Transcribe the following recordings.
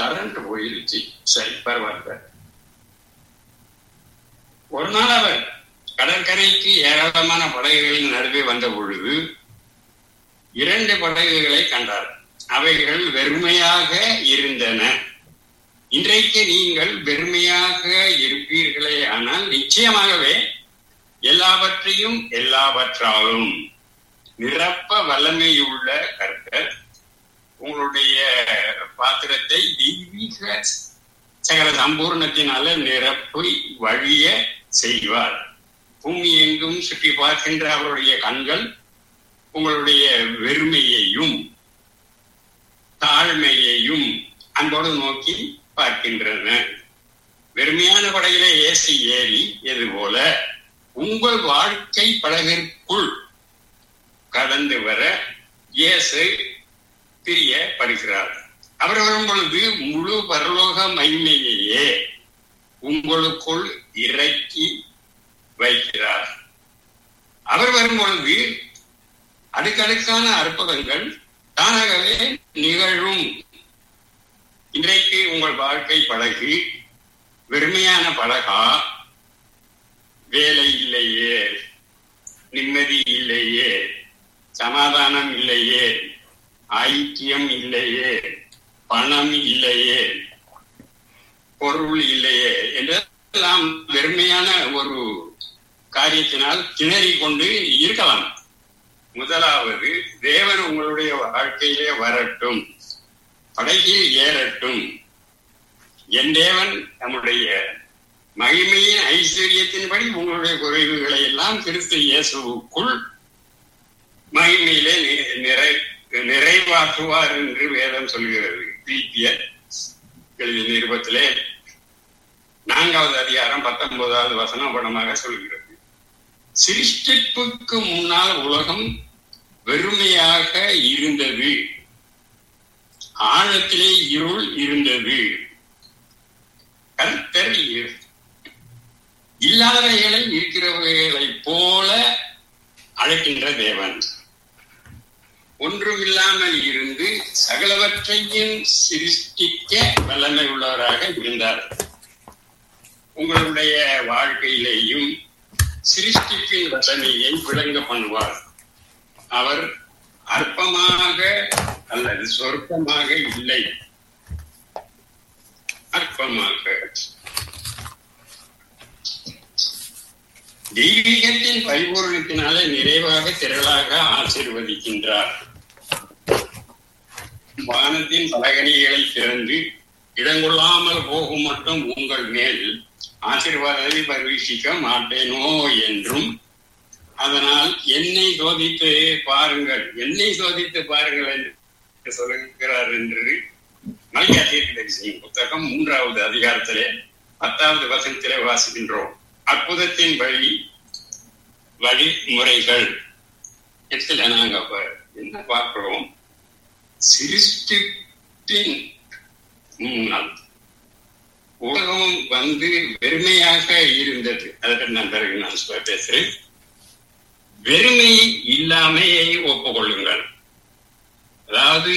தரண்டு போயிருச்சு சரி பரவாயில்ல ஒரு நாள் அவர் கடற்கரைக்கு ஏராளமான படகுகளின் நடுவே வந்த பொழுது இரண்டு படகுகளை கண்டார் அவைகள் வெறுமையாக இருந்தன இன்றைக்கு நீங்கள் வெறுமையாக இருப்பீர்களே ஆனால் நிச்சயமாகவே எல்லாவற்றையும் எல்லாவற்றாலும் நிரப்ப வல்லமையுள்ள கர்த்தர் உங்களுடைய பாத்திரத்தை தெய்வீக சகல சம்பூர்ணத்தினால நிரப்பி வழிய செய்வார் பூமி எங்கும் சுற்றி பார்க்கின்ற அவருடைய கண்கள் உங்களுடைய வெறுமையையும் தாழ்மையையும் அன்போடு நோக்கி பார்க்கின்றன வெறுமையான படகிலே ஏசி ஏறி எது போல உங்கள் வாழ்க்கை படகிற்குள் கடந்து வர இயேசு பிரியப்படுகிறார் அவர் வரும் பொழுது முழு பரலோக மைமையையே உங்களுக்குள் இறக்கி வைக்கிறார் அவர் வரும் பொழுது அடுக்கடுக்கான அற்புதங்கள் தானாகவே நிகழும் இன்றைக்கு உங்கள் வாழ்க்கை படகு வெறுமையான படகா வேலை இல்லையே நிம்மதி இல்லையே சமாதானம் இல்லையே ஐக்கியம் இல்லையே பணம் இல்லையே பொருள் இல்லையே என்றெல்லாம் வெறுமையான ஒரு காரியத்தினால் திணறி கொண்டு இருக்கலாம் முதலாவது தேவன் உங்களுடைய வாழ்க்கையிலே வரட்டும் படகில் ஏறட்டும் என் தேவன் நம்முடைய மகிமையின் ஐஸ்வர்யத்தின்படி உங்களுடைய குறைவுகளை எல்லாம் கிறிஸ்து இயேசுக்குள் மகிமையிலே நிறை நிறைவாக்குவார் என்று வேதம் சொல்கிறது பிபியர் எழுதிய நிருபத்திலே நான்காவது அதிகாரம் பத்தொன்பதாவது வசனம் படமாக சொல்கிறது சிருஷ்டிப்புக்கு முன்னால் உலகம் வெறுமையாக இருந்தது ஆழத்திலே இருள் இருந்தது கர்த்தர் இல்லாதவைகளை இருக்கிறவைகளை போல அழைக்கின்ற தேவன் ஒன்றுமில்லாமல் இருந்து சகலவற்றையும் சிருஷ்டிக்க வல்லமை உள்ளவராக இருந்தார் உங்களுடைய வாழ்க்கையிலேயும் சிருஷ்டிப்பின் வல்லமையை விளங்க பண்ணுவார் அவர் அற்பமாக அல்லது சொற்பமாக இல்லை அற்பமாக தெய்வீகத்தின் பரிபூர்ணத்தினாலே நிறைவாக திரளாக ஆசிர்வதிக்கின்றார் வானத்தின் பலகணிகளை திறந்து இடங்கொள்ளாமல் போகும் மட்டும் உங்கள் மேல் ஆசீர்வாதத்தை பரிவீசிக்க மாட்டேனோ என்றும் அதனால் என்னை சோதித்து பாருங்கள் என்னை சோதித்து பாருங்கள் என்று சொல்லுகிறார் என்று மல்யாசியின் புத்தகம் மூன்றாவது அதிகாரத்திலே பத்தாவது வசனத்திலே வாசிக்கின்றோம் அற்புதத்தின் வழி வழிமுறைகள் இடத்துல நாங்க என்ன பார்க்கிறோம் சிருஷ்டிப்பின் முன்னால் உலகம் வந்து வெறுமையாக இருந்தது அதற்கு நான் பிறகு நான் பேசுறேன் வெறுமை இல்லாமையை ஒப்புக்கொள்ளுங்கள் அதாவது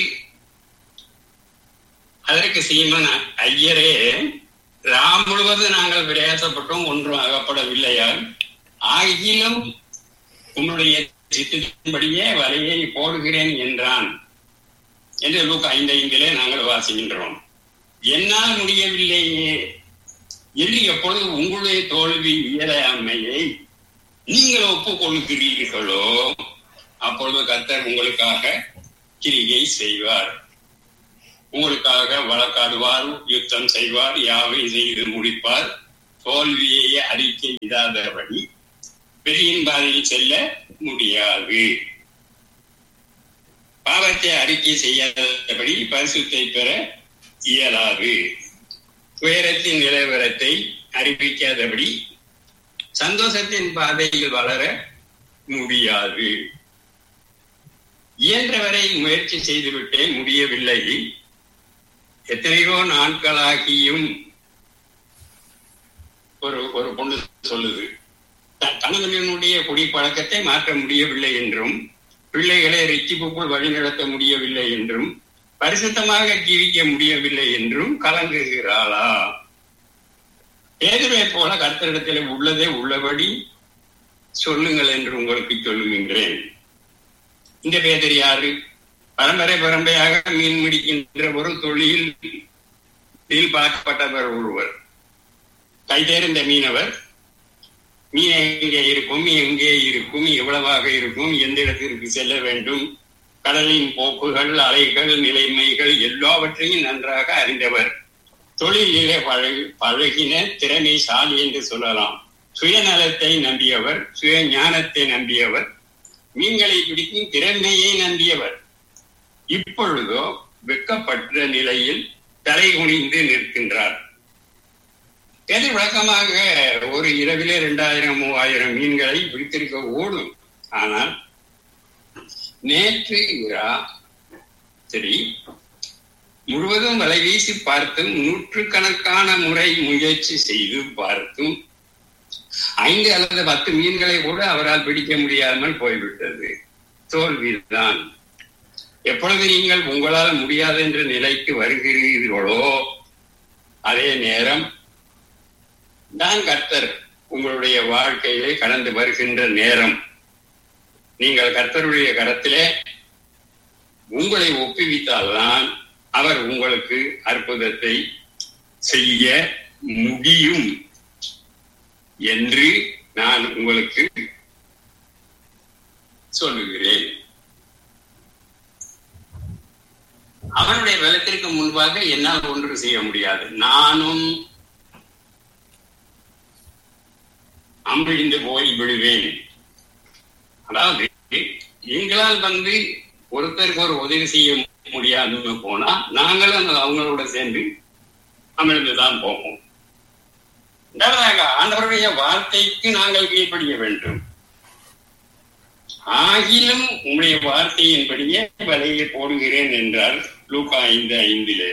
அதற்கு சீமன் ஐயரே ராம் முழுவதும் நாங்கள் பிரயாசப்பட்டோம் ஒன்றும் அகப்படவில்லையா ஆகிலும் உன்னுடைய சித்தத்தின்படியே வலையை போடுகிறேன் என்றான் என்று லூக் ஐந்து ஐந்திலே நாங்கள் வாசிக்கின்றோம் என்னால் முடியவில்லையே என்று எப்பொழுது உங்களுடைய தோல்வி இயலாமையை நீங்கள் ஒப்புக்கொள்கிறீர்களோ அப்பொழுது கர்த்தர் உங்களுக்காக கிரியை செய்வார் உங்களுக்காக வழக்காடுவார் யுத்தம் செய்வார் யாவை செய்து முடிப்பார் தோல்வியை அறிக்கை இடாதபடி பெரியின் பாதையில் செல்ல முடியாது பாவத்தை அறிக்கை செய்யாதபடி பரிசுத்தை பெற இயலாது துயரத்தின் நிலவரத்தை அறிவிக்காதபடி சந்தோஷத்தின் பாதையில் வளர முடியாது இயன்றவரை முயற்சி செய்துவிட்டேன் முடியவில்லை எத்தனையோ நாட்களாகியும் ஒரு ஒரு பொண்ணு சொல்லுது கணவனுடைய குடி பழக்கத்தை மாற்ற முடியவில்லை என்றும் பிள்ளைகளை ரெச்சிப்புக்குள் வழிநடத்த முடியவில்லை என்றும் பரிசுத்தமாக ஜீவிக்க முடியவில்லை என்றும் கலங்குகிறாளா பேதுரை போல கர்த்தரிடத்தில் உள்ளதே உள்ளபடி சொல்லுங்கள் என்று உங்களுக்கு சொல்லுகின்றேன் இந்த பேதர் யாரு பரம்பரை பரம்பரையாக மீன் பிடிக்கின்ற ஒரு தொழில் பார்க்கப்பட்டவர் ஒருவர் கைதேர்ந்த மீனவர் மீன் எங்கே இருக்கும் எங்கே இருக்கும் எவ்வளவாக இருக்கும் எந்த இடத்திற்கு செல்ல வேண்டும் கடலின் போக்குகள் அலைகள் நிலைமைகள் எல்லாவற்றையும் நன்றாக அறிந்தவர் தொழிலிலே பழகி பழகின திறமைசாலி என்று சொல்லலாம் சுயநலத்தை நம்பியவர் சுய ஞானத்தை நம்பியவர் மீன்களை பிடிக்கும் திறமையை நம்பியவர் இப்பொழுதோ வெக்கப்பட்ட நிலையில் தலை குனிந்து நிற்கின்றார் எது வழக்கமாக ஒரு இரவிலே இரண்டாயிரம் மூவாயிரம் மீன்களை பிடித்திருக்க ஓடும் ஆனால் நேற்று இரா சரி முழுவதும் வலை வீசி பார்த்தும் நூற்றுக்கணக்கான முறை முயற்சி செய்து பார்த்தும் ஐந்து அல்லது பத்து மீன்களை கூட அவரால் பிடிக்க முடியாமல் போய்விட்டது தோல்விதான் எப்பொழுது நீங்கள் உங்களால் முடியாது என்ற நிலைக்கு வருகிறீர்களோ அதே நேரம் தான் கர்த்தர் உங்களுடைய வாழ்க்கையிலே கடந்து வருகின்ற நேரம் நீங்கள் கர்த்தருடைய கரத்திலே உங்களை ஒப்புவித்தால்தான் அவர் உங்களுக்கு அற்புதத்தை செய்ய முடியும் என்று நான் உங்களுக்கு சொல்லுகிறேன் அவனுடைய பலத்திற்கு முன்பாக என்னால் ஒன்றும் செய்ய முடியாது நானும் அமிழ்ந்து போய் விடுவேன் அதாவது எங்களால் வந்து ஒருத்தருக்கு ஒரு உதவி செய்ய முடியாதுன்னு போனா நாங்களும் அவங்களோட சேர்ந்து அமிழ்ந்துதான் போவோம் இரண்டாவதாக ஆண்டவருடைய வார்த்தைக்கு நாங்கள் கீழ்ப்படிய வேண்டும் ஆகிலும் உங்களுடைய வார்த்தையின்படியே வலையை போடுகிறேன் என்றார் லூக்கா ஐந்து ஐந்திலே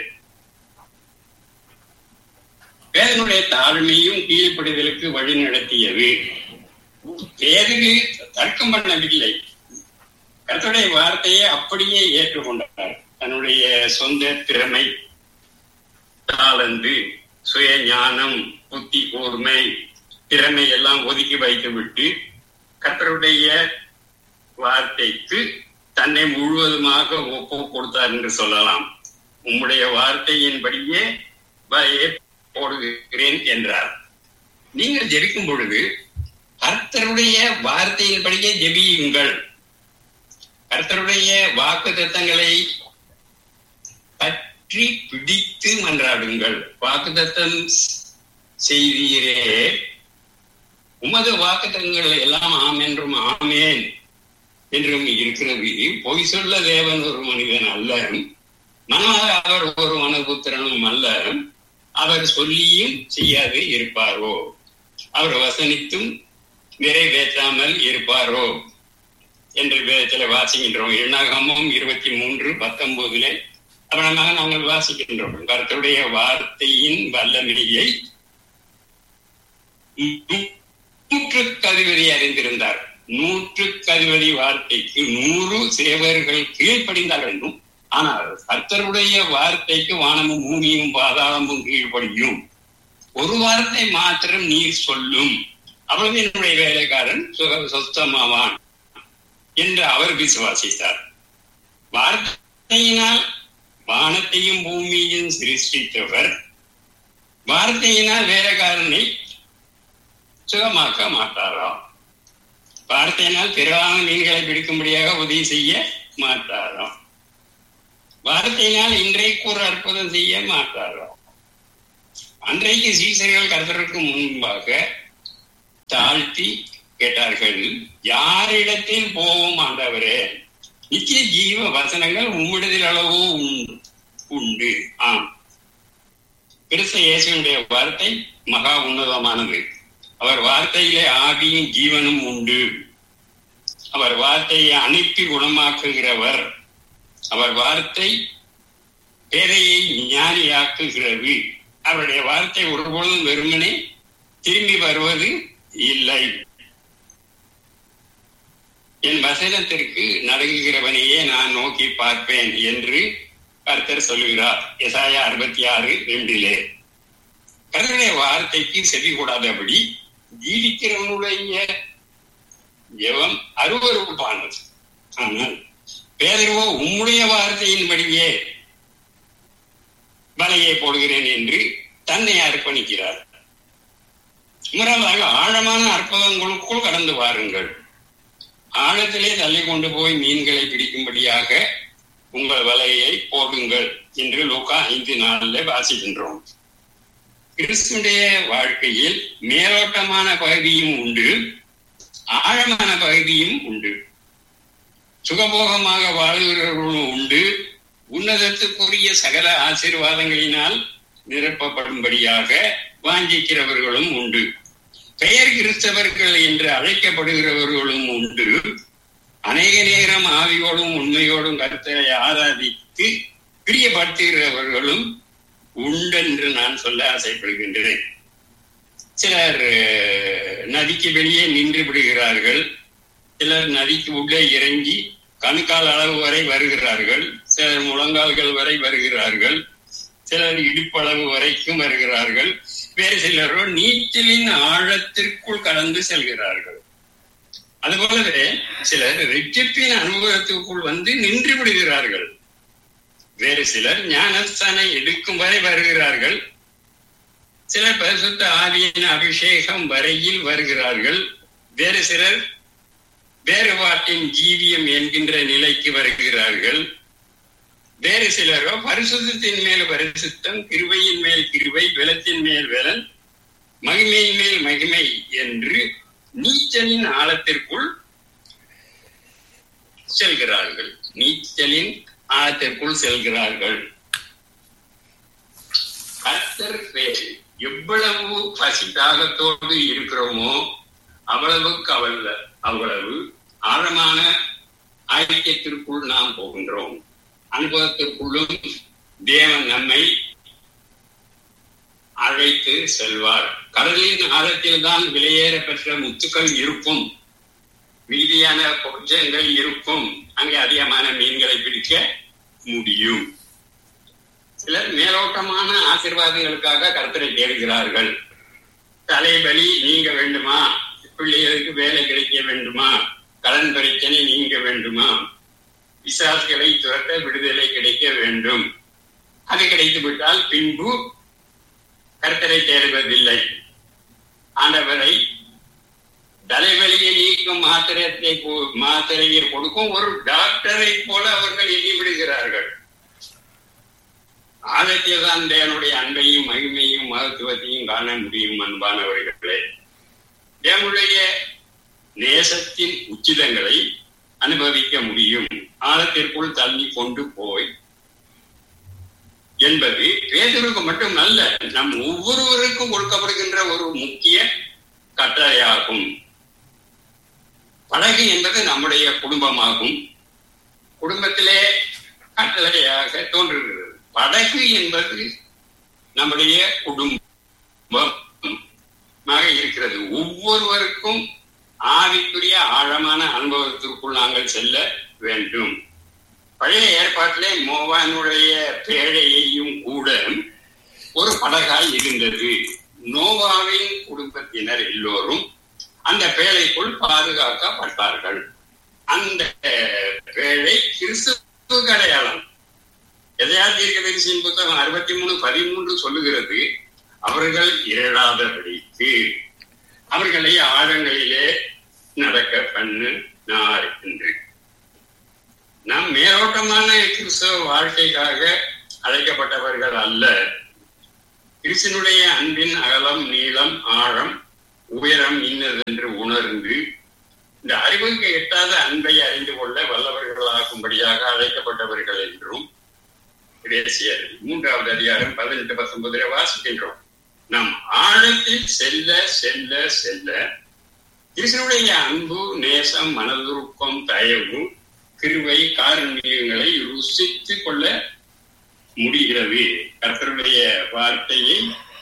பேதனுடைய தாழ்மையும் கீழ்ப்படிதலுக்கு வழி நடத்தியது பேருக்கு தர்க்கம் பண்ணவில்லை கர்த்தருடைய வார்த்தையை அப்படியே ஏற்றுக்கொண்டார் தன்னுடைய சொந்த திறமை தாளந்து சுய ஞானம் புத்தி கூர்மை திறமை எல்லாம் ஒதுக்கி வைத்து விட்டு கர்த்தருடைய வார்த்தைக்கு தன்னை முழுவதுமாக ஒப்பு கொடுத்தார் என்று சொல்லலாம் உம்முடைய வார்த்தையின்படியே வலையை போடுகிறேன் என்றார் நீங்கள் ஜெபிக்கும் பொழுது கர்த்தருடைய வார்த்தையின்படியே ஜெபியுங்கள் கர்த்தருடைய வாக்கு தத்தங்களை பற்றி பிடித்து மன்றாடுங்கள் வாக்கு தத்தம் செய்தீரே உமது வாக்குத்தங்கள் எல்லாம் ஆம் என்றும் ஆமேன் என்றும் இருக்கிறது பொய் சொல்ல தேவன் ஒரு மனிதன் அல்ல மனமாக அவர் ஒரு மனபுத்திரனும் அல்ல அவர் சொல்லியும் செய்யாது இருப்பாரோ அவர் வசனித்தும் நிறைவேற்றாமல் இருப்பாரோ என்று வேதத்தில் வாசிக்கின்றோம் எண்ணாகமும் இருபத்தி மூன்று பத்தொன்பதுல அவனமாக நாங்கள் வாசிக்கின்றோம் கருத்துடைய வார்த்தையின் வல்லமையை நூற்றுக்கு அதிபதி அறிந்திருந்தார் நூற்றுக்கு அதிபதி வார்த்தைக்கு நூறு சேவர்கள் கீழ்ப்படிந்தால் வேண்டும் ஆனால் கர்த்தருடைய வார்த்தைக்கு வானமும் பூமியும் பாதாளமும் கீழ்ப்படியும் ஒரு வார்த்தை மாத்திரம் நீர் சொல்லும் அவ்வளவு என்னுடைய வேலைக்காரன் சுக சொத்தமாவான் என்று அவர் விசுவாசித்தார் வார்த்தையினால் வானத்தையும் பூமியையும் சிருஷ்டித்தவர் வார்த்தையினால் வேலைக்காரனை சுகமாக்க மாட்டாராம் வார்த்தையினால் திரளான மீன்களை பிடிக்கும்படியாக உதவி செய்ய மாட்டாராம் வார்த்தையினால் இன்றைக்கு ஒரு அற்புதம் செய்ய மாட்டாராம் அன்றைக்கு சீசர்கள் கருத்தருக்கு முன்பாக தாழ்த்தி கேட்டார்கள் யாரிடத்தில் போவோம் ஆண்டவரே நித்திய ஜீவ வசனங்கள் உம்மிடத்தில் அளவோ உண்டு ஆம் கிறிஸ்த இயேசுடைய வார்த்தை மகா உன்னதமானது அவர் வார்த்தையிலே ஆவியும் ஜீவனும் உண்டு அவர் வார்த்தையை அனுப்பி குணமாக்குகிறவர் அவர் வார்த்தை பேரையை ஞானியாக்குகிறது அவருடைய வார்த்தை ஒருபொழுதும் வெறுமனே திரும்பி வருவது இல்லை என் வசனத்திற்கு நடுங்குகிறவனையே நான் நோக்கி பார்ப்பேன் என்று கர்த்தர் சொல்லுகிறார் எசாயா அறுபத்தி ஆறு ரெண்டிலே கர்த்தருடைய வார்த்தைக்கு செவி கூடாதபடி ஜீவிக்கிறவனுடைய ஜெபம் அருவருப்பானது ஆனால் பேதர்வோ உம்முடைய வார்த்தையின்படியே வலையை போடுகிறேன் என்று தன்னை அர்ப்பணிக்கிறார் முதலாவதாக ஆழமான அற்புதங்களுக்குள் கடந்து வாருங்கள் ஆழத்திலே தள்ளி கொண்டு போய் மீன்களை பிடிக்கும்படியாக உங்கள் வலையை போடுங்கள் என்று லோகா ஐந்து நாளில் வாசிக்கின்றோம் கிறிஸ்துடைய வாழ்க்கையில் மேலோட்டமான பகுதியும் உண்டு ஆழமான பகுதியும் உண்டு சுகபோகமாக வாழ்கிறவர்களும் உண்டு உன்னதத்துக்குரிய சகல ஆசீர்வாதங்களினால் நிரப்பப்படும்படியாக வாஞ்சிக்கிறவர்களும் உண்டு பெயர் கிறிஸ்தவர்கள் என்று அழைக்கப்படுகிறவர்களும் உண்டு அநேக நேரம் ஆவியோடும் உண்மையோடும் கருத்தை ஆராதித்து பிரியப்படுத்துகிறவர்களும் உண்டென்று நான் சொல்ல ஆசைப்படுகின்றேன் சிலர் நதிக்கு வெளியே நின்று விடுகிறார்கள் சிலர் நதிக்கு உள்ளே இறங்கி கணுக்கால் அளவு வரை வருகிறார்கள் சிலர் முழங்கால்கள் வரை வருகிறார்கள் சிலர் இடுப்பளவு வரைக்கும் வருகிறார்கள் வேறு சிலரோ நீச்சலின் ஆழத்திற்குள் கடந்து செல்கிறார்கள் அதுபோலவே சிலர் ரெட்டிப்பின் அனுபவத்துக்குள் வந்து நின்று விடுகிறார்கள் வேறு சிலர் ஞானஸ்தானை எடுக்கும் வரை வருகிறார்கள் சிலர் பரிசுத்த ஆவியின் அபிஷேகம் வரையில் வருகிறார்கள் வேறு சிலர் வேறுபாட்டின் ஜீவியம் என்கின்ற நிலைக்கு வருகிறார்கள் வேறு சிலரோ பரிசுத்தத்தின் மேல் பரிசுத்தம் கிருவையின் மேல் கிருவை வெலத்தின் மேல் வெலன் மகிமையின் மேல் மகிமை என்று நீச்சலின் ஆழத்திற்குள் செல்கிறார்கள் நீச்சலின் ஆழத்திற்குள் செல்கிறார்கள் கர்த்தர் பேர் எவ்வளவு பசி தாகத்தோடு இருக்கிறோமோ அவ்வளவுக்கு அவல்ல அவ்வளவு ஆழமான ஐக்கியத்திற்குள் நாம் போகின்றோம் அனுபவத்திற்குள்ளும் தேவன் நம்மை அழைத்து செல்வார் கடலின் ஆழத்தில் தான் விலையேற பெற்ற முத்துக்கள் இருக்கும் மீதியான பொருட்சங்கள் இருக்கும் அங்கே அதிகமான மீன்களை பிடிக்க முடியும் சிலர் மேலோட்டமான ஆசிர்வாதங்களுக்காக கருத்தரை தேடுகிறார்கள் தலைவலி நீங்க வேண்டுமா பிள்ளைகளுக்கு வேலை கிடைக்க வேண்டுமா கடன் பிரச்சனை நீங்க வேண்டுமா விசாசுகளை துரத்த விடுதலை கிடைக்க வேண்டும் அது கிடைத்து விட்டால் பின்பு கர்த்தரை தேடுவதில்லை ஆண்டவரை தலைவலியை நீக்கும் மாத்திரத்தை மாத்திரையை கொடுக்கும் ஒரு டாக்டரை போல அவர்கள் எண்ணி விடுகிறார்கள் ஆழத்தில் தான் தேவனுடைய அன்பையும் மகிமையும் மகத்துவத்தையும் காண முடியும் அன்பானவர்களே தேவனுடைய நேசத்தின் உச்சிதங்களை அனுபவிக்க முடியும் ஆழத்திற்குள் தள்ளி கொண்டு போய் என்பது பேதருக்கு மட்டும் அல்ல நம் ஒவ்வொருவருக்கும் கொடுக்கப்படுகின்ற ஒரு முக்கிய கட்டளையாகும் படகு என்பது நம்முடைய குடும்பமாகும் குடும்பத்திலே கட்டளையாக தோன்றுகிறது படகு என்பது நம்முடைய குடும்பமாக இருக்கிறது ஒவ்வொருவருக்கும் ஆவிக்குரிய ஆழமான அனுபவத்திற்குள் நாங்கள் செல்ல வேண்டும் பழைய ஏற்பாட்டிலே மோவானுடைய பேழையையும் கூட ஒரு படகாய் இருந்தது நோவாவின் குடும்பத்தினர் எல்லோரும் அந்த பேழைக்குள் பாதுகாக்கப்பட்டார்கள் அந்த பேழை கிறிஸ்துவ அடையாளம் எதையா தீர்க்கதரிசியின் புத்தகம் அறுபத்தி மூணு பதிமூன்று சொல்லுகிறது அவர்கள் இயலாதபடிக்கு அவர்களை ஆழங்களிலே நடக்க பண்ணு நார் என்று நாம் மேலோட்டமான கிறிஸ்தவ வாழ்க்கைக்காக அழைக்கப்பட்டவர்கள் அல்ல கிறிஸ்தனுடைய அன்பின் அகலம் நீளம் ஆழம் உயரம் இன்னதென்று உணர்ந்து இந்த அறிவுக்கு எட்டாத அன்பை அறிந்து கொள்ள வல்லவர்களாகும்படியாக அழைக்கப்பட்டவர்கள் என்றும் கிரேசியர் மூன்றாவது அதிகாரம் பதினெட்டு பத்தொன்பதுல வாசிக்கின்றோம் நாம் ஆழத்தில் செல்ல செல்ல செல்ல கிருஷ்ணனுடைய அன்பு நேசம் மனதுருக்கம் தயவு கிருவை காரணியங்களை ருசித்து கொள்ள முடிகிறது கர்த்தருடைய வார்த்தையை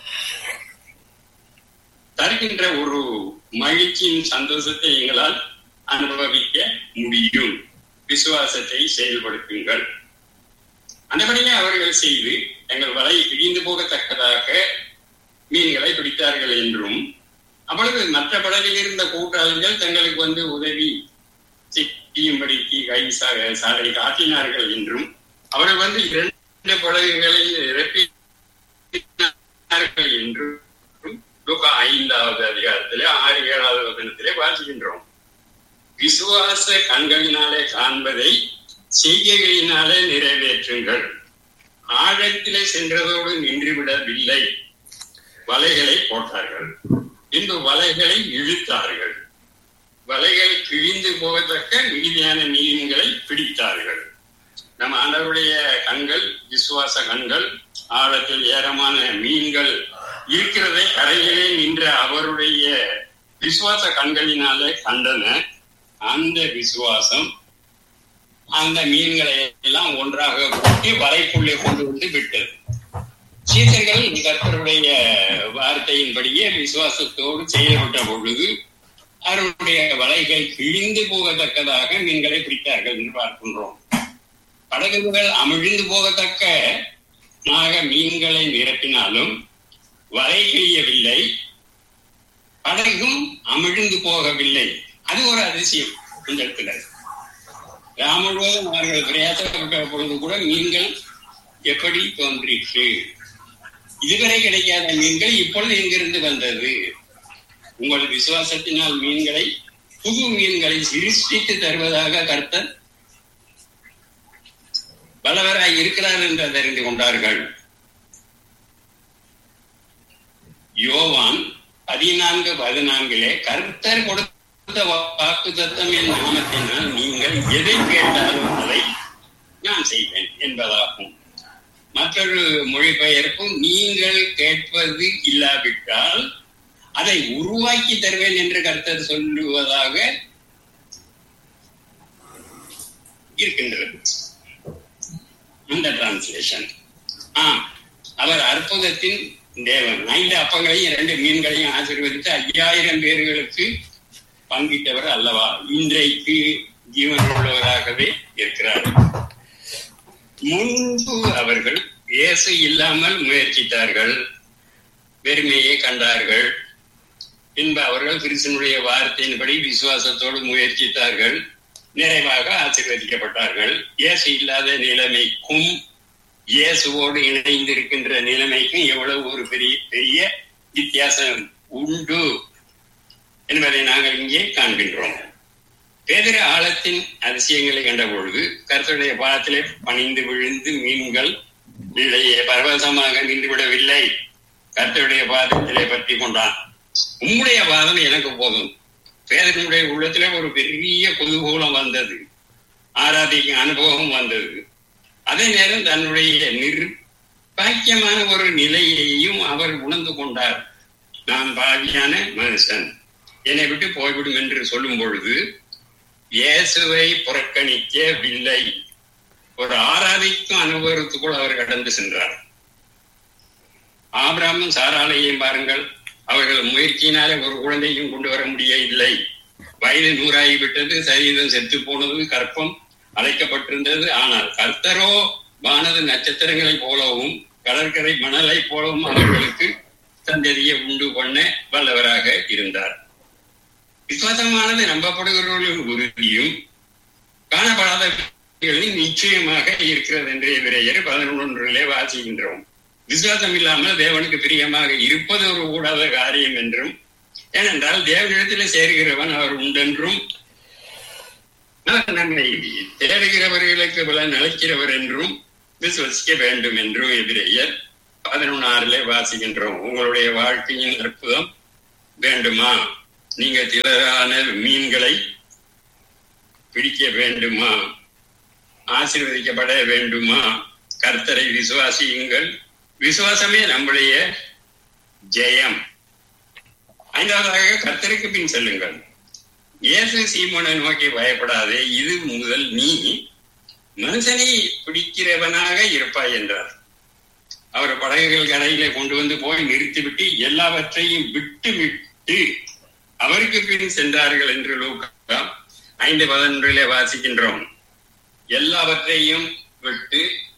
தருகின்ற ஒரு மகிழ்ச்சியின் சந்தோஷத்தை எங்களால் அனுபவிக்க முடியும் விசுவாசத்தை செயல்படுத்துங்கள் அந்தபடியே அவர்கள் செய்து எங்கள் வலை இடிந்து போகத்தக்கதாக மீன்களை பிடித்தார்கள் என்றும் அப்பொழுது மற்ற படகில் இருந்த கூட்டாளிகள் தங்களுக்கு வந்து உதவி செய்யும்படிக்கு கை சா- சாலை காட்டினார்கள் என்றும் அவர்கள் வந்து இரண்டு படகுகளை நிரப்பினார்கள் என்றும் லூக்கா ஐந்தாவது அதிகாரத்திலே ஆறு ஏழாவது வசனத்திலே வாசிக்கின்றோம் விசுவாச கண்களினாலே காண்பதை செய்கைகளினாலே நிறைவேற்றுங்கள் ஆழத்திலே சென்றதோடு நின்றுவிடவில்லை வலைகளை போட்டார்கள் பின்பு வலைகளை இழுத்தார்கள் வலைகள் கிழிந்து போகத்தக்க மீதியான மீன்களை பிடித்தார்கள் நம் ஆண்டவருடைய கண்கள் விசுவாச கண்கள் ஆழத்தில் ஏரமான மீன்கள் இருக்கிறதை கரையிலே நின்ற அவருடைய விசுவாச கண்களினாலே கண்டன அந்த விசுவாசம் அந்த மீன்களை எல்லாம் ஒன்றாக கூட்டி வலைக்குள்ளே கொண்டு வந்து விட்டது சீசர்கள் கர்த்தருடைய வார்த்தையின்படியே விசுவாசத்தோடு செயல்பட்ட பொழுது அவருடைய வலைகள் கிழிந்து போகத்தக்கதாக மீன்களை பிடித்தார்கள் என்று பார்க்கின்றோம் படகுகள் அமிழ்ந்து போகத்தக்க நாக மீன்களை நிரப்பினாலும் வலை கிழியவில்லை படகும் அமிழ்ந்து போகவில்லை அது ஒரு அதிசயம் இந்த இடத்துல ராமுழுவதும் அவர்கள் பிரயாசப்பட்ட பொழுது கூட மீன்கள் எப்படி தோன்றிற்று இதுவரை கிடைக்காத மீன்கள் இப்பொழுது எங்கிருந்து வந்தது உங்கள் விசுவாசத்தினால் மீன்களை புது மீன்களை சிருஷ்டித்து தருவதாக கர்த்தர் வல்லவராய் இருக்கிறார் என்று தெரிந்து கொண்டார்கள் யோவான் பதினான்கு பதினான்கிலே கர்த்தர் கொடுத்த வாக்கு தத்தம் என் நாமத்தினால் நீங்கள் எதை கேட்டாலும் அதை நான் செய்வேன் என்பதாகும் மற்றொரு மொழிபெயர்ப்பும் நீங்கள் கேட்பது இல்லாவிட்டால் அதை உருவாக்கி தருவேன் என்று கர்த்தர் சொல்லுவதாக இருக்கின்றது அந்த டிரான்ஸ்லேஷன் ஆம் அவர் அற்புதத்தின் தேவன் ஐந்து அப்பங்களையும் இரண்டு மீன்களையும் ஆசீர்வதித்து ஐயாயிரம் பேர்களுக்கு பங்கிட்டவர் அல்லவா இன்றைக்கு ஜீவன் உள்ளவராகவே இருக்கிறார் முன்பு அவர்கள் இயேசு இல்லாமல் முயற்சித்தார்கள் வெறுமையை கண்டார்கள் பின்பு அவர்கள் கிறிஸ்தனுடைய வார்த்தையின்படி விசுவாசத்தோடு முயற்சித்தார்கள் நிறைவாக ஆசீர்வதிக்கப்பட்டார்கள் இயேசு இல்லாத நிலைமைக்கும் இயேசுவோடு இணைந்திருக்கின்ற நிலைமைக்கும் எவ்வளவு ஒரு பெரிய பெரிய வித்தியாசம் உண்டு என்பதை நாங்கள் இங்கே காண்கின்றோம் பேதர ஆழத்தின் அதிசயங்களை கண்ட பொழுது கருத்துடைய பாதத்திலே பணிந்து விழுந்து மீன்கள் நிலையே பரவசமாக நின்று விடவில்லை கர்த்தருடைய பாதத்திலே பற்றி கொண்டான் உம்முடைய பாதம் எனக்கு போதும் பேதனுடைய உள்ளத்திலே ஒரு பெரிய குதூகூலம் வந்தது ஆராதிக்கும் அனுபவம் வந்தது அதே நேரம் தன்னுடைய நிர்பாக்கியமான ஒரு நிலையையும் அவர் உணர்ந்து கொண்டார் நான் பாவியான மனுஷன் என்னை விட்டு போய்விடும் என்று சொல்லும் பொழுது இயேசுவை புறக்கணிக்கவில்லை ஒரு ஆராதிக்கும் அனுபவத்துக்குள் அவர் கடந்து சென்றார் ஆபிராமும் சாராலையும் பாருங்கள் அவர்கள் முயற்சியினாலே ஒரு குழந்தையும் கொண்டு வர முடியவில்லை வயது நூறாகி விட்டது சரீரம் செத்து போனது கற்பம் அழைக்கப்பட்டிருந்தது ஆனால் கர்த்தரோ வானது நட்சத்திரங்களைப் போலவும் கடற்கரை மணலை போலவும் அவர்களுக்கு சந்ததியை உண்டு பண்ண வல்லவராக இருந்தார் விசுவாசமானது நம்பப்படுகிறவர்களின் உறுதியும் காணப்படாதவர்களின் நிச்சயமாக இருக்கிறது என்று விரையர் பதினொன்றிலே வாசிக்கின்றோம் விசுவாசம் இல்லாமல் தேவனுக்கு பிரியமாக இருப்பது ஒரு கூடாத காரியம் என்றும் ஏனென்றால் தேவனிடத்தில் சேர்கிறவன் அவர் உண்டென்றும் அவர் நம்மை தேடுகிறவர்களுக்கு பலன் அழைக்கிறவர் என்றும் விசுவசிக்க வேண்டும் என்றும் எதிரையர் பதினொன்னாறிலே வாசிக்கின்றோம் உங்களுடைய வாழ்க்கையின் அற்புதம் வேண்டுமா நீங்க திலரான மீன்களை பிடிக்க வேண்டுமா ஆசீர்வதிக்கப்பட வேண்டுமா கர்த்தரை விசுவாசியுங்கள் விசுவாசமே நம்முடைய ஜெயம் ஐந்தாவதாக கர்த்தருக்கு பின் செல்லுங்கள் இயேசு சீமோனை நோக்கி பயப்படாதே இது முதல் நீ மனுஷனை பிடிக்கிறவனாக இருப்பாய் என்றார் அவர் படகுகள் கரையிலே கொண்டு வந்து போய் நிறுத்திவிட்டு எல்லாவற்றையும் விட்டு விட்டு அவருக்கு பின் சென்றார்கள் என்று லூக்கா ஐந்து பதினொன்றிலே வாசிக்கின்றோம் எல்லாவற்றையும் விட்டு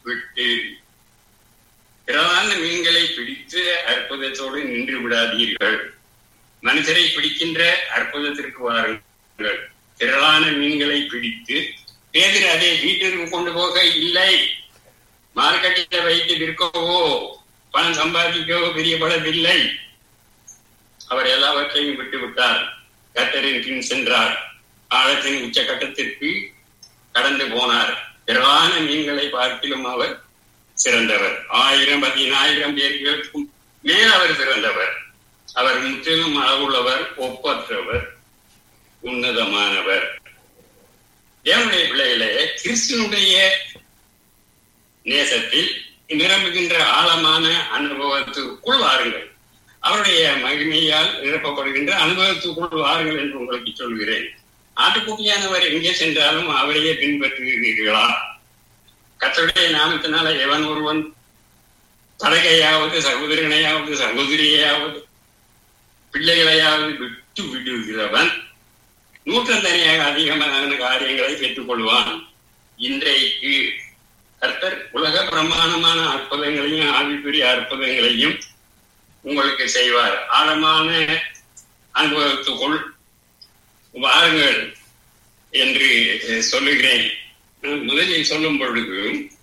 விட்டு திரளான மீன்களை பிடித்து அற்புதத்தோடு நின்று விடாதீர்கள் மனிதரை பிடிக்கின்ற அற்புதத்திற்கு வாருங்கள் திரளான மீன்களை பிடித்து பேதர் அதை வீட்டிற்கு கொண்டு போக இல்லை மார்க்கெட்டில் வைத்து விற்கவோ பணம் சம்பாதிக்கவோ பிரியப்படவில்லை அவர் எல்லாவற்றையும் விட்டு விட்டார் கத்தரின் பின் சென்றார் ஆழத்தின் உச்சகட்டத்திற்கு கடந்து போனார் திரளான மீன்களை பார்க்கிலும் அவர் சிறந்தவர் ஆயிரம் பதினாயிரம் பேர்களுக்கும் மேல் அவர் சிறந்தவர் அவர் முற்றிலும் அளவுள்ளவர் ஒப்பற்றவர் உன்னதமானவர் தேவனுடைய பிள்ளைகளே கிறிஸ்துவனுடைய நேசத்தில் நிரம்புகின்ற ஆழமான அனுபவத்துக்குள் வாருங்கள் அவருடைய மகிமையால் நிரப்பப்படுகின்ற அனுபவத்துக்குள் வாருங்கள் என்று உங்களுக்கு சொல்கிறேன் ஆட்டுக்குட்டியானவர் எங்கே சென்றாலும் அவரையே பின்பற்றுகிறீர்களா கத்தருடைய நாமத்தினால எவன் ஒருவன் படகையாவது சகோதரனையாவது சகோதரியையாவது பிள்ளைகளையாவது விட்டு விடுகிறவன் நூற்றந்தனியாக அதிகமான காரியங்களை பெற்றுக் கொள்வான் இன்றைக்கு கர்த்தர் உலக பிரமாணமான அற்புதங்களையும் ஆவிக்குரிய அற்புதங்களையும் உங்களுக்கு செய்வார் ஆழமான அனுபவத்துக்குள் வாருங்கள் என்று சொல்லுகிறேன் முதலில் சொல்லும் பொழுது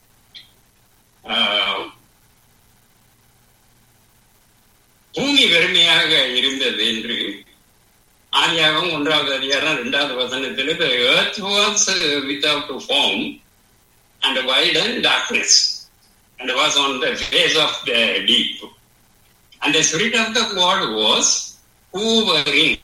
பூமி வெறுமையாக இருந்தது என்று ஆதியாகவும் ஒன்றாவது அதிகாரம் இரண்டாவது வசனத்தில் the earth was without form and wide and darkness and was on the face of the deep and the spirit of the God was hovering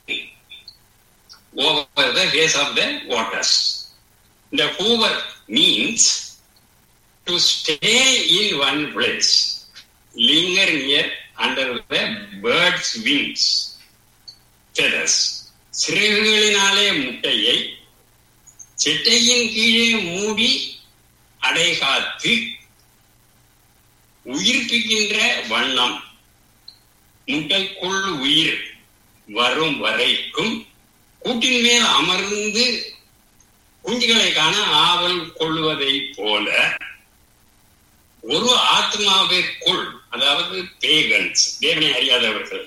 over the face of the waters the hover means to stay in one place linger near under the bird's wings feathers சிறகுகளினாலே முட்டையை சிட்டையின் கீழே மூடி அடைகாத்து உயிர்ப்பிக்கின்ற வண்ணம் முட்டைக்குள் உயிர் வரும் வரைக்கும் கூட்டின் மேல் அமர்ந்து குஞ்சுகளை காண ஆவல் கொள்வதை போல ஒரு ஆத்மாவிற்குள் அதாவது பேகன்ஸ் தேவனை அறியாதவர்கள்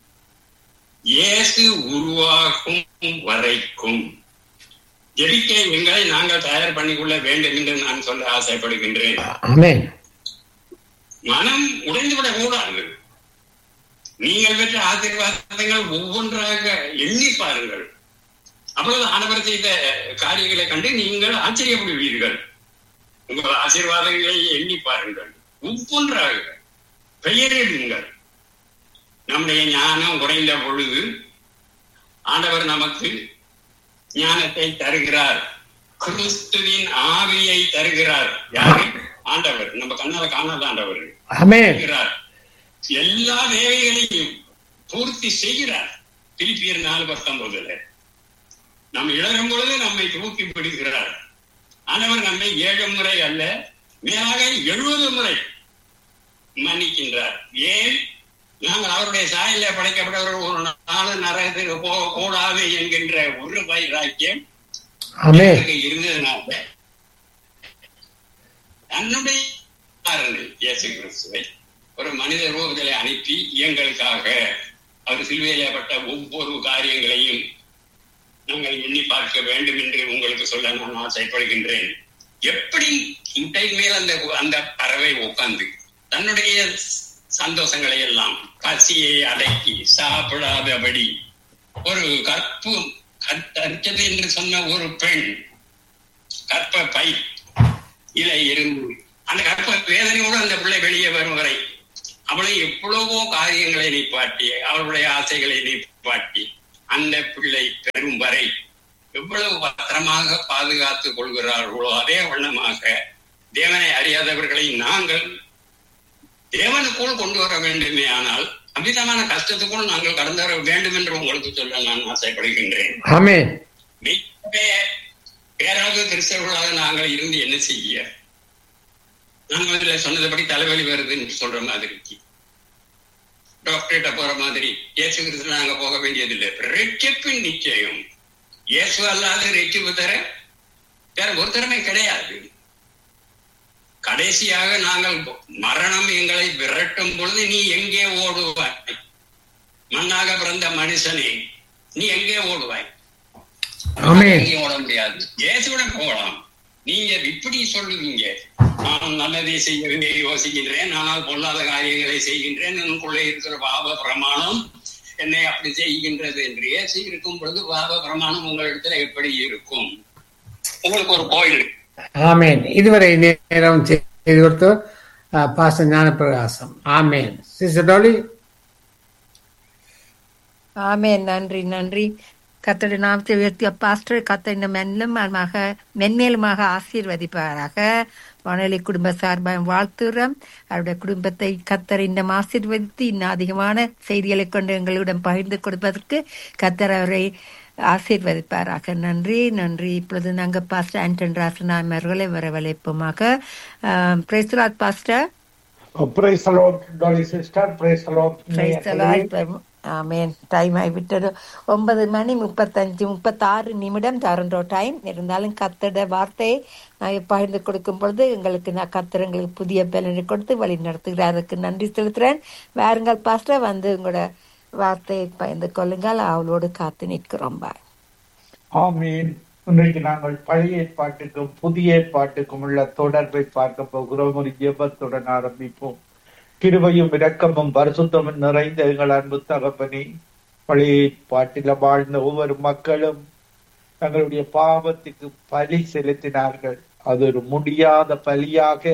இயேசு உருவாகும் வரைக்கும் ஜெபிக்க எங்களை நாங்கள் தயார் பண்ணிக்கொள்ள வேண்டும் என்று நான் சொல்ல ஆசைப்படுகின்றேன் மனம் உடைந்துவிடக் கூடாது நீங்கள் பெற்ற ஆசீர்வாதங்கள் ஒவ்வொன்றாக எண்ணி பாருங்கள் அப்பொழுது ஆடவர் செய்த காரியங்களை கண்டு நீங்கள் ஆச்சரியப்படுவீர்கள் உங்கள் ஆசீர்வாதங்களை எண்ணி பாருங்கள் ஒவ்வொன்றாக பெயரிடுங்கள் நம்முடைய ஞானம் குறைந்த பொழுது ஆண்டவர் நமக்கு ஞானத்தை தருகிறார் கிறிஸ்துவின் ஆவியை தருகிறார் யாரு ஆண்டவர் நம்ம கண்ணால காணாத ஆண்டவர் தருகிறார் எல்லா தேவைகளையும் பூர்த்தி செய்கிறார் பிலிப்பியர் நாலு பத்தொன்பதுல நம்ம இழகும் பொழுது நம்மை தூக்கி விடுகிறார் ஆண்டவர் நம்மை ஏழு முறை அல்ல மேலாக எழுபது முறை மன்னிக்கின்றார் ஏன் நாங்கள் அவருடைய சாயல படைக்கப்பட்டவர்கள் ஒரு நாள் நரகத்துக்கு போக கூடாது என்கின்ற ஒரு வைராக்கியம் இருந்ததுனால தன்னுடைய இயேசு கிறிஸ்துவை ஒரு மனித ரூபங்களை அனுப்பி எங்களுக்காக அவர் சிலுவையிலப்பட்ட ஒவ்வொரு காரியங்களையும் நாங்கள் எண்ணி பார்க்க வேண்டும் என்று உங்களுக்கு சொல்ல நான் ஆசைப்படுகின்றேன் எப்படி முட்டை மேல் அந்த அந்த பறவை உட்கார்ந்து தன்னுடைய சந்தோஷங்களை எல்லாம் பசியை அடக்கி சாப்பிடாதபடி ஒரு கற்பு கற்றது என்று சொன்ன ஒரு பெண் கற்ப பை இல இருந்து அந்த கற்ப வேதனையோடு அந்த பிள்ளை வெளியே வரும் வரை அவளை எவ்வளவோ காரியங்களை நிப்பாட்டி அவளுடைய ஆசைகளை நிப்பாட்டி அந்த பிள்ளை பெறும் வரை எவ்வளவு பத்திரமாக பாதுகாத்துக் கொள்கிறார்களோ அதே வண்ணமாக தேவனை அறியாதவர்களை நாங்கள் தேவனுக்குள் கொண்டு வர வேண்டுமே ஆனால் அமிதமான கஷ்டத்துக்குள் நாங்கள் கடந்து வர வேண்டும் என்று உங்களுக்கு சொல்ல நான் ஆசைப்படுகின்றேன் பேராக கிறிஸ்தவர்களாக நாங்கள் இருந்து என்ன செய்ய நாங்கள் இதுல சொன்னதுபடி தலைவலி வருது என்று சொல்ற மாதிரிக்கு டாக்டர்கிட்ட போற மாதிரி இயேசு கிறிஸ்து நாங்க போக வேண்டியதில்லை ரெட்டிப்பின் நிச்சயம் இயேசு அல்லாத ரெட்டிப்பு தர வேற ஒரு திறமை கிடையாது கடைசியாக நாங்கள் மரணம் எங்களை விரட்டும் பொழுது நீ எங்கே ஓடுவாய் மண்ணாக பிறந்த மனுஷனே நீ எங்கே ஓடுவாய் ஆமென். எங்கேயும் ஓட முடியாது இயேசுடன் போகலாம் நீங்க இப்படி சொல்லுவீங்க நான் நல்லதை செய்யவே யோசிக்கின்றேன் ஆனால் பொல்லாத காரியங்களை செய்கின்றேன் எனக்குள்ளே இருக்கிற பாவ பிரமாணம் என்னை அப்படி செய்கின்றது என்று இயேசு இருக்கும் பொழுது பாவ பிரமாணம் உங்களிடத்துல எப்படி இருக்கும் உங்களுக்கு ஒரு கோயில் ஆமேன் இதுவரை நேரம் செய்து கொடுத்து பாச ஞானப்பிரகாசம் ஆமேன் சிஸ்டர் டோலி ஆமென் நன்றி நன்றி கத்தோட நாமத்தை உயர்த்திய பாஸ்டர் கத்த இந்த மென்னுமாக மென்மேலுமாக ஆசீர்வதிப்பாராக வானொலி குடும்ப சார்பாக வாழ்த்துறோம் அவருடைய குடும்பத்தை கத்தர் இன்னும் ஆசீர்வதித்து இன்னும் அதிகமான செய்திகளை கொண்டு எங்களுடன் பகிர்ந்து கொடுப்பதற்கு கத்தர் அவரை ஆசீர்வதிப்பாராக நன்றி நன்றி இப்பொழுது நாங்கள் பாஸ்டர் ஆண்டன் ராசனாம் அவர்களை வரவழைப்போமாக praise lord pastor Praise the Lord, Dolly sister. Praise the Lord. Praise the Lord. ஆமேன் டைம் ஆகிவிட்டது ஒன்பது மணி முப்பத்தஞ்சு முப்பத்தாறு நிமிடம் தரண்டோ டைம் இருந்தாலும் கத்தட வார்த்தையை நான் பகிர்ந்து கொடுக்கும் பொழுது எங்களுக்கு நான் கத்தர் எங்களுக்கு புதிய பலனை கொடுத்து வழி நடத்துகிறார் அதுக்கு நன்றி செலுத்துறேன் வேறுங்கள் பாஸ்டர் வந்து உங்களோட வார்த்தையை பகிர்ந்து கொள்ளுங்கள் அவளோடு காத்து நிற்கிறோம் பாய் ஆமீன் இன்றைக்கு நாங்கள் பழைய ஏற்பாட்டுக்கும் புதிய ஏற்பாட்டுக்கும் உள்ள தொடர்பை பார்க்க போகிறோம் ஒரு ஜெபத்துடன் ஆரம்பிப்போம் கிருபையும் இரக்கமும் பரிசுத்தமும் நிறைந்த எங்கள் அன்பு தகப்பனே பழைய ஏற்பாட்டில வாழ்ந்த ஒவ்வொரு மக்களும் தங்களுடைய பாவத்துக்கு பலி செலுத்தினார்கள் அது ஒரு முடியாத பலியாக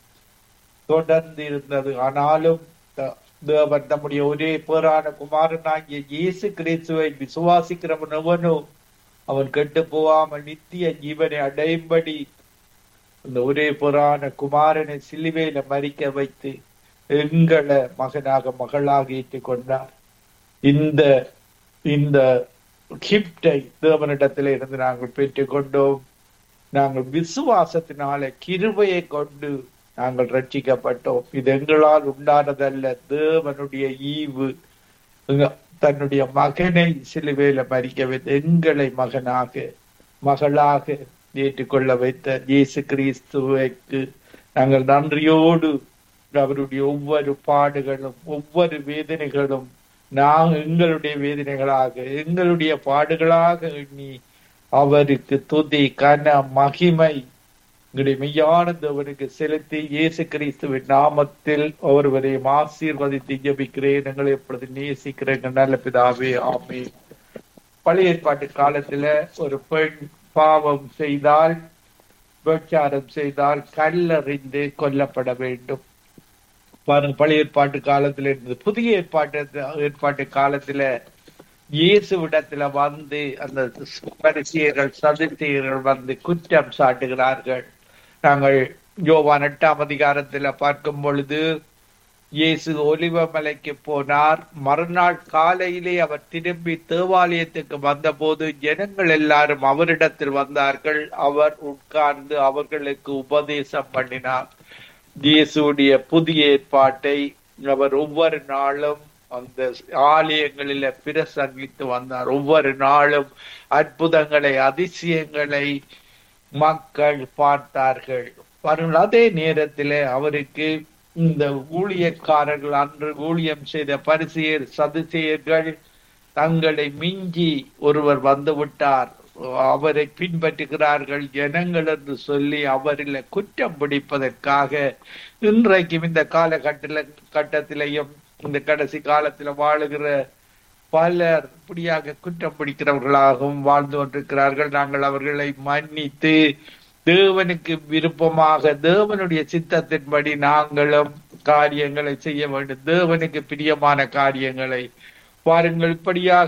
தொடர்ந்து இருந்தது ஆனாலும் த- தேவன் தம்முடைய ஒரே பேரான குமாரனாகிய இயேசு கிறிஸ்துவை விசுவாசிக்கிறவன் எவனோ அவன் கெட்டு போகாமல் நித்திய ஜீவனை அடையும்படி அந்த ஒரே புறான குமாரனை சிலுவையில மறிக்க வைத்து எங்களை மகனாக மகளாக ஏற்றுக் கொண்டார் இந்த இந்த கிப்டை தேவனிடத்திலே இருந்து நாங்கள் பெற்றுக்கொண்டோம் நாங்கள் விசுவாசத்தினால கிருபையை கொண்டு நாங்கள் ரட்சிக்கப்பட்டோம் இது எங்களால் உண்டானதல்ல தேவனுடைய ஈவு எங்க- தன்னுடைய மகனை சிலுவையில மறிக்க வைத்து எங்களை மகனாக மகளாக ஏற்றுக்கொள்ள வைத்த இயேசு கிறிஸ்துவுக்கு நாங்கள் நன்றியோடு அவருடைய ஒவ்வொரு பாடுகளும் ஒவ்வொரு வேதனைகளும் நான் எங்களுடைய வேதனைகளாக எங்களுடைய பாடுகளாக எண்ணி அவருக்கு துதி கன மகிமை எங்களுடைய மெய்யான தேவனுக்கு செலுத்தி இயேசு கிறிஸ்துவின் நாமத்தில் ஒருவரையும் ஆசீர்வதித்து ஜெபிக்கிறேன் எங்களை எப்பொழுது நேசிக்கிறேன் எங்கள் நல்ல பிதாவே ஆமே பழைய ஏற்பாட்டு காலத்துல ஒரு பெண் பாவம் செய்தால் விபச்சாரம் செய்தால் கல்லறிந்து கொல்லப்பட வேண்டும் பாருங்க பழைய ஏற்பாட்டு காலத்துல இருந்தது புதிய ஏற்பாட்டு ஏற்பாட்டு காலத்துல இயேசுவிடத்துல வந்து அந்த பரிசியர்கள் சதுர்த்தியர்கள் வந்து குற்றம் சாட்டுகிறார்கள் நாங்கள் யோவான் எட்டாம் அதிகாரத்துல பார்க்கும் பொழுது இயேசு ஒலிவமலைக்கு போனார் மறுநாள் காலையிலே அவர் திரும்பி தேவாலயத்துக்கு வந்தபோது ஜனங்கள் எல்லாரும் அவரிடத்தில் வந்தார்கள் அவர் உட்கார்ந்து அவர்களுக்கு உபதேசம் பண்ணினார் இயேசுடைய புதிய ஏற்பாட்டை அவர் ஒவ்வொரு நாளும் அந்த ஆலயங்களில பிரசங்கித்து வந்தார் ஒவ்வொரு நாளும் அற்புதங்களை அதிசயங்களை மக்கள் பார்த்தார்கள் பாருங்கள் அதே நேரத்திலே அவருக்கு இந்த ஊழியக்காரர்கள் அன்று ஊழியம் செய்த பரிசெயர் சதுசெயர்கள் தங்களை மிஞ்சி ஒருவர் வந்து விட்டார் அவரை பின்பற்றுகிறார்கள் ஜனங்கள் என்று சொல்லி அவரில் குற்றம் பிடிப்பதற்காக இன்றைக்கும் இந்த காலகட்டத்தில கட்டத்திலையும் இந்த கடைசி காலத்துல வாழுகிற பலர் இப்படியாக குற்றம் பிடிக்கிறவர்களாகவும் வாழ்ந்து கொண்டிருக்கிறார்கள் நாங்கள் அவர்களை மன்னித்து தேவனுக்கு விருப்பமாக தேவனுடைய சித்தத்தின்படி நாங்களும் காரியங்களை செய்ய வேண்டும் தேவனுக்கு பிரியமான காரியங்களை பாருங்கள் இப்படியாக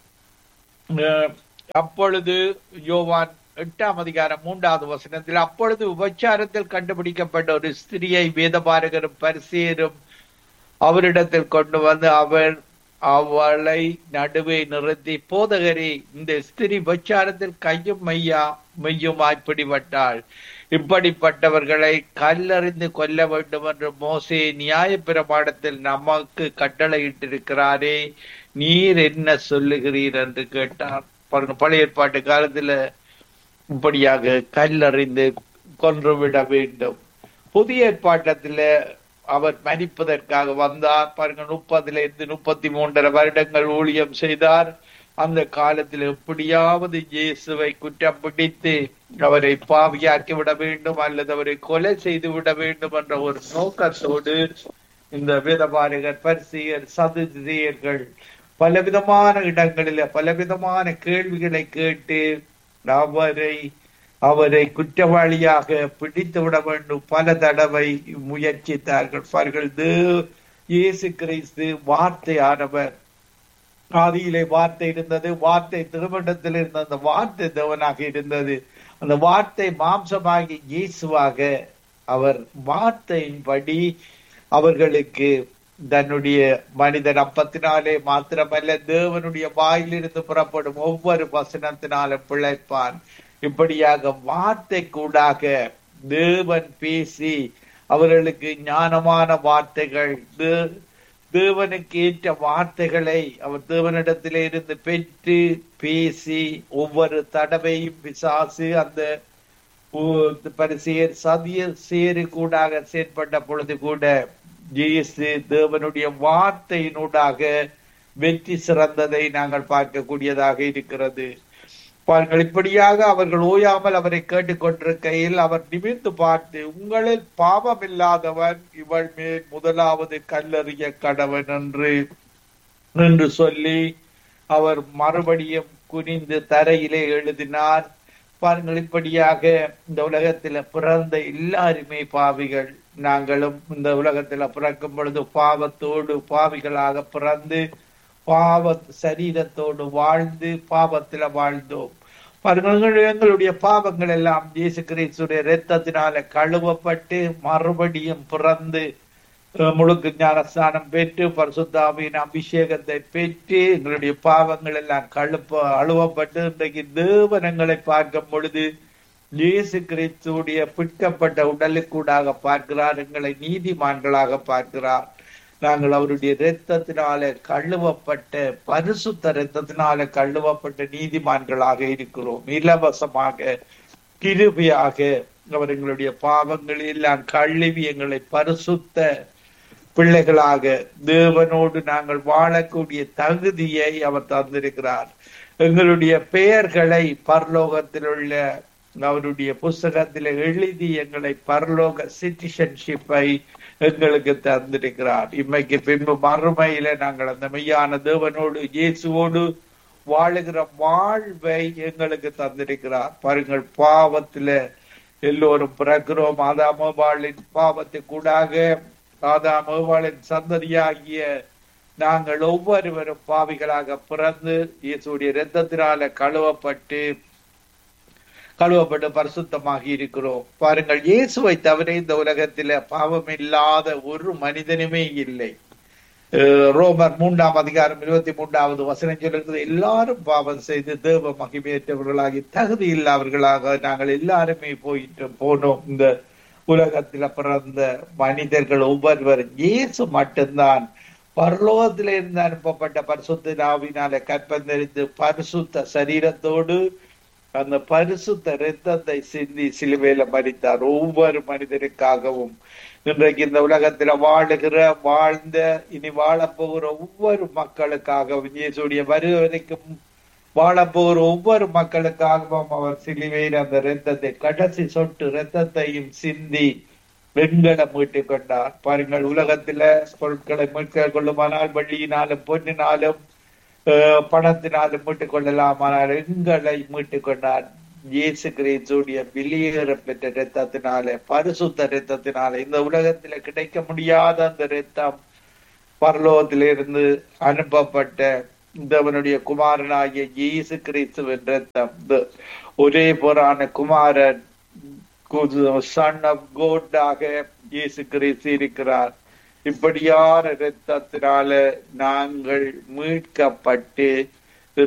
அஹ், அப்பொழுது யோவான் எட்டாம் அதிகாரம் மூன்றாவது வசனத்தில் அப்பொழுது விபச்சாரத்தில் கண்டுபிடிக்கப்பட்ட ஒரு ஸ்திரியை வேதபாரகரும் பரிசேரும் அவரிடத்தில் கொண்டு வந்து அவர் அவளை நடுவே நிறுத்தி போதகரே இந்த ஸ்திரி விபச்சாரத்தில் கையும் மையா மெய்யுமாய் பிடிபட்டாள் இப்படிப்பட்டவர்களை கல்லறிந்து கொல்ல வேண்டும் என்று மோசே நியாய பிரமாணத்தில் நமக்கு கட்டளையிட்டிருக்கிறாரே நீர் என்ன சொல்லுகிறீர் என்று கேட்டார் பாருங்க பழைய ஏற்பாட்டு காலத்துல இப்படியாக கல்லறிந்து கொன்றுவிட வேண்டும் புதிய ஏற்பாட்டத்துல அவர் மரிப்பதற்காக வந்தார் பாருங்க முப்பதுல இருந்து முப்பத்தி மூன்றரை வருடங்கள் ஊழியம் செய்தார் அந்த காலத்தில் எப்படியாவது இயேசுவை குற்றம் பிடித்து அவரை பாவியாக்கி விட வேண்டும் அல்லது அவரை கொலை செய்து விட வேண்டும் என்ற ஒரு நோக்கத்தோடு இந்த வேதபாரகர் பரிசியர் சதுதியர்கள் பலவிதமான இடங்களில பலவிதமான கேள்விகளை கேட்டு அவரை அவரை குற்றவாளியாக பிடித்து விட வேண்டும் பல தடவை முயற்சித்தார்கள் அவர்கள் தேவ- இயேசு கிறிஸ்து வார்த்தையானவர் ஆதியிலே வார்த்தை இருந்தது வார்த்தை திருமணத்தில் இருந்த அந்த வார்த்தை தேவனாக இருந்தது அந்த வார்த்தை மாம்சமாகி இயேசுவாக அவர் வார்த்தையின்படி அவர்களுக்கு தன்னுடைய மனிதன் அப்பத்தினாலே மாத்திரமல்ல தேவனுடைய வாயிலிருந்து புறப்படும் ஒவ்வொரு வசனத்தினாலும் பிழைப்பான் இப்படியாக வார்த்தை கூடாக தேவன் பேசி அவர்களுக்கு ஞானமான வார்த்தைகள் தே- தேவனுக்கு ஏற்ற வார்த்தைகளை அவர் தேவனிடத்திலே இருந்து பெற்று பேசி ஒவ்வொரு தடவையும் பிசாசு அந்த ஊ- பரிசெயர் சதிய சேரு கூடாக செயற்பட்ட பொழுது கூட இயேசு தேவனுடைய வார்த்தையினூடாக வெற்றி சிறந்ததை நாங்கள் பார்க்கக்கூடியதாக இருக்கிறது பாருங்கள் இப்படியாக அவர்கள் ஓயாமல் அவரை கேட்டுக்கொண்டிருக்கையில் அவர் நிமிர்ந்து பார்த்து உங்களில் பாவம் இல்லாதவன் இவள் மேல் முதலாவது கல்லறிய கடவன் என்று என்று சொல்லி அவர் மறுபடியும் குனிந்து தரையிலே எழுதினார் பாருங்கள் இப்படியாக இந்த உலகத்துல பிறந்த எல்லாருமே பாவிகள் நாங்களும் இந்த உலகத்துல பிறக்கும் பொழுது பாவத்தோடு பாவிகளாக பிறந்து பாவ சரீரத்தோடு வாழ்ந்து பாவத்துல வாழ்ந்தோம் பாருங்கள் எங்களுடைய பாவங்கள் எல்லாம் இயேசு கிறிஸ்துடைய இரத்தத்தினால கழுவப்பட்டு மறுபடியும் பிறந்து அஹ், முழுக்கு ஞானஸ்தானம் பெற்று பரிசுத்தாவின் அபிஷேகத்தை பெற்று எங்களுடைய பாவங்கள் எல்லாம் கழுப்ப அழுவப்பட்டு இன்றைக்கு தேவனங்களை பார்க்கும் பொழுது இயேசு கிறிஸ்துடைய பிற்கப்பட்ட உடலுக்கூடாக பார்க்கிறார் எங்களை நீதிமான்களாக பார்க்கிறார் நாங்கள் அவருடைய இரத்தத்தினால கழுவப்பட்ட பரிசுத்த இரத்தத்தினால கழுவப்பட்ட நீதிமான்களாக இருக்கிறோம் இலவசமாக கிருபியாக அவர் எங்களுடைய பாவங்களை எல்லாம் கழுவி எங்களை பரிசுத்த பிள்ளைகளாக தேவனோடு நாங்கள் வாழக்கூடிய தகுதியை அவர் தந்திருக்கிறார் எங்களுடைய பெயர்களை பரலோகத்தில் உள்ள அவருடைய புஸ்தகத்தில் எழுதி எங்களை பரலோக சிட்டிசன்ஷிப்பை எங்களுக்கு தந்திருக்கிறார் இம்மைக்கு பின்பு மறுமையில நாங்கள் அந்த மெய்யான தேவனோடு இயேசுவோடு வாழுகிற வாழ்வை எங்களுக்கு தந்திருக்கிறார் பாருங்கள் பாவத்துல எல்லோரும் பிறக்கிறோம் ஆதாமோபாளின் பாவத்தை கூடாக ஆதாமோபாளின் சந்ததியாகிய நாங்கள் ஒவ்வொருவரும் பாவிகளாக பிறந்து இயேசுடைய இரத்தத்தினால கழுவப்பட்டு கழுவப்பட்டு பரிசுத்தமாகி இருக்கிறோம் பாருங்கள் இயேசுவை தவிர இந்த உலகத்தில பாவம் இல்லாத ஒரு மனிதனுமே இல்லை அஹ் ரோமர் மூன்றாம் அதிகாரம் இருபத்தி மூன்றாவது வசனம் சொல்லுகிறது எல்லாரும் பாவம் செய்து தேவ மகிமையற்றவர்களாகி தகுதி இல்லாதவர்களாக நாங்கள் எல்லாருமே போயிட்டு போனோம் இந்த உலகத்துல பிறந்த மனிதர்கள் ஒவ்வொருவரும் இயேசு மட்டும்தான் பரலோகத்திலிருந்து அனுப்பப்பட்ட பரிசுத்த நாவினால கற்பந்தரித்து பரிசுத்த சரீரத்தோடு அந்த பரிசுத்த இரத்தத்தை சிந்தி சிலுவையில மறித்தார் ஒவ்வொரு மனிதனுக்காகவும் இன்றைக்கு இந்த உலகத்துல வாழுகிற வாழ்ந்த இனி வாழப்போகிற ஒவ்வொரு மக்களுக்காகவும் இயேசுடைய வருவரைக்கும் வாழப்போகிற ஒவ்வொரு மக்களுக்காகவும் அவர் சிலுவையில் அந்த இரத்தத்தை கடைசி சொட்டு இரத்தத்தையும் சிந்தி பெண்களை மீட்டுக் கொண்டார் பாருங்கள் உலகத்துல பொருட்களை மீட்க கொள்ளுமானால் வெள்ளியினாலும் பொன்னினாலும் அஹ், பணத்தினாலும் மீட்டுக் கொள்ளலாம் ஆனால் எங்களை மீட்டுக் கொண்டார் இயேசு கிறிஸ்துடைய வெளியேற பெற்ற இரத்தத்தினால பரிசுத்த இரத்தத்தினால இந்த உலகத்துல கிடைக்க முடியாத அந்த இரத்தம் பரலோகத்திலிருந்து அனுப்பப்பட்ட தேவனுடைய குமாரனாகிய இயேசு கிறிஸ்துவின் இரத்தம் இந்த ஒரே போரான குமாரன் சன் ஆஃப் கோட்டாக இயேசு கிறிஸ்து இருக்கிறார் இப்படியான இரத்தத்தினால நாங்கள் மீட்கப்பட்டு